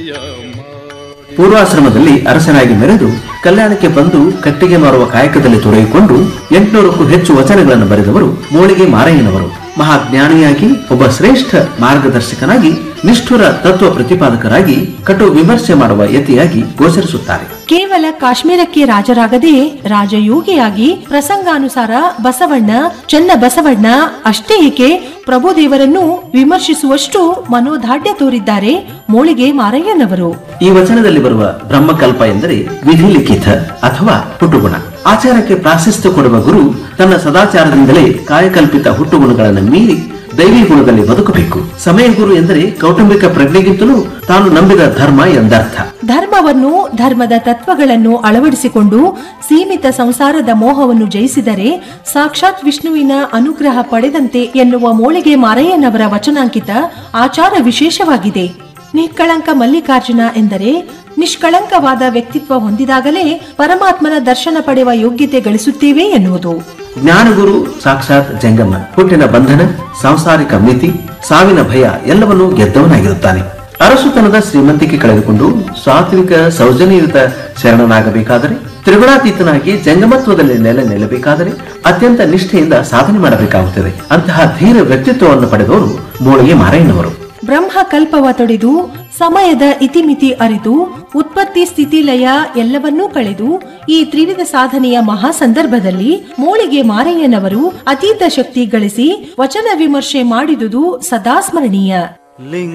ಪೂರ್ವಾಶ್ರಮದಲ್ಲಿ ಅರಸನಾಗಿ ಮೆರೆದು ಕಲ್ಯಾಣಕ್ಕೆ ಬಂದು ಕಟ್ಟಿಗೆ ಮಾರುವ ಕಾಯಕದಲ್ಲಿ ತೊಡಗಿಕೊಂಡು ಎಂಟುನೂರಕ್ಕೂ ಹೆಚ್ಚು ವಚನಗಳನ್ನು ಬರೆದವರು ಮೋಳಿಗೆ ಮಾರಯ್ಯನವರು ಮಹಾಜ್ಞಾನಿಯಾಗಿ ಒಬ್ಬ ಶ್ರೇಷ್ಠ ಮಾರ್ಗದರ್ಶಕನಾಗಿ ನಿಷ್ಠುರ ತತ್ವ ಪ್ರತಿಪಾದಕರಾಗಿ ಕಟು ವಿಮರ್ಶೆ ಮಾಡುವ ಯತಿಯಾಗಿ ಗೋಚರಿಸುತ್ತಾರೆ ಕೇವಲ ಕಾಶ್ಮೀರಕ್ಕೆ ರಾಜರಾಗದೆ ರಾಜಯೋಗಿಯಾಗಿ ಪ್ರಸಂಗಾನುಸಾರ ಬಸವಣ್ಣ ಚನ್ನ ಬಸವಣ್ಣ ಅಷ್ಟೇ ಏಕೆ ಪ್ರಭುದೇವರನ್ನು ವಿಮರ್ಶಿಸುವಷ್ಟು ಮನೋದಾಢ್ಯ ತೋರಿದ್ದಾರೆ ಮೋಳಿಗೆ ಮಾರಯ್ಯನವರು ಈ ವಚನದಲ್ಲಿ ಬರುವ ಬ್ರಹ್ಮಕಲ್ಪ ಎಂದರೆ ವಿಧಿ ಲಿಖಿತ ಅಥವಾ ಹುಟ್ಟುಗುಣ ಆಚಾರಕ್ಕೆ ಪ್ರಾಶಸ್ತ್ಯ ಕೊಡುವ ಗುರು ತನ್ನ ಸದಾಚಾರದಿಂದಲೇ ಕಾಯಕಲ್ಪಿತ ಹುಟ್ಟುಗುಣಗಳನ್ನು ಮೀರಿ ದೈವಿ ಗುಣದಲ್ಲಿ ಬದುಕಬೇಕು ಸಮಯ ಗುರು ಎಂದರೆ ಕೌಟುಂಬಿಕ ಪ್ರಜ್ಞೆಗಿಂತಲೂ ತಾನು ನಂಬಿದ ಧರ್ಮ ಎಂದರ್ಥ ಧರ್ಮವನ್ನು ಧರ್ಮದ ತತ್ವಗಳನ್ನು ಅಳವಡಿಸಿಕೊಂಡು ಸೀಮಿತ ಸಂಸಾರದ ಮೋಹವನ್ನು ಜಯಿಸಿದರೆ ಸಾಕ್ಷಾತ್ ವಿಷ್ಣುವಿನ ಅನುಗ್ರಹ ಪಡೆದಂತೆ ಎನ್ನುವ ಮೋಳಿಗೆ ಮಾರಯ್ಯನವರ ವಚನಾಂಕಿತ ಆಚಾರ ವಿಶೇಷವಾಗಿದೆ ನಿಷ್ಕಳಂಕ ಮಲ್ಲಿಕಾರ್ಜುನ ಎಂದರೆ ನಿಷ್ಕಳಂಕವಾದ ವ್ಯಕ್ತಿತ್ವ ಹೊಂದಿದಾಗಲೇ ಪರಮಾತ್ಮನ ದರ್ಶನ ಪಡೆಯುವ ಯೋಗ್ಯತೆ ಗಳಿಸುತ್ತೇವೆ ಎನ್ನುವುದು ಜ್ಞಾನಗುರು ಸಾಕ್ಷಾತ್ ಜಂಗಮ ಹುಟ್ಟಿನ ಬಂಧನ ಸಾಂಸಾರಿಕ ಮಿತಿ ಸಾವಿನ ಭಯ ಎಲ್ಲವನ್ನೂ ಗೆದ್ದವನಾಗಿರುತ್ತಾನೆ ಅರಸುತನದ ಶ್ರೀಮಂತಿಕೆ ಕಳೆದುಕೊಂಡು ಸಾತ್ವಿಕ ಸೌಜನ್ಯಯುತ ಶರಣನಾಗಬೇಕಾದರೆ ತ್ರಿಗುಣಾತೀತನಾಗಿ ಜಂಗಮತ್ವದಲ್ಲಿ ನೆಲೆ ನಿಲ್ಲಬೇಕಾದರೆ ಅತ್ಯಂತ ನಿಷ್ಠೆಯಿಂದ ಸಾಧನೆ ಮಾಡಬೇಕಾಗುತ್ತದೆ ಅಂತಹ ಧೀರ ವ್ಯಕ್ತಿತ್ವವನ್ನು ಪಡೆದವರು ಮೋಳಿಗೆ ಮಾರಯ್ಯನವರು ಬ್ರಹ್ಮ ಕಲ್ಪವ ತೊಡೆದು ಸಮಯದ ಇತಿಮಿತಿ ಅರಿತು ಉತ್ಪತ್ತಿ ಸ್ಥಿತಿ ಲಯ ಎಲ್ಲವನ್ನೂ ಕಳೆದು ಈ ತ್ರಿವಿಧ ಸಾಧನೆಯ ಮಹಾ ಸಂದರ್ಭದಲ್ಲಿ ಮೋಳಿಗೆ ಮಾರಯ್ಯನವರು ಅತೀತ ಶಕ್ತಿ ಗಳಿಸಿ ವಚನ ವಿಮರ್ಶೆ ಮಾಡಿದುದು ಸದಾ ಸ್ಮರಣೀಯ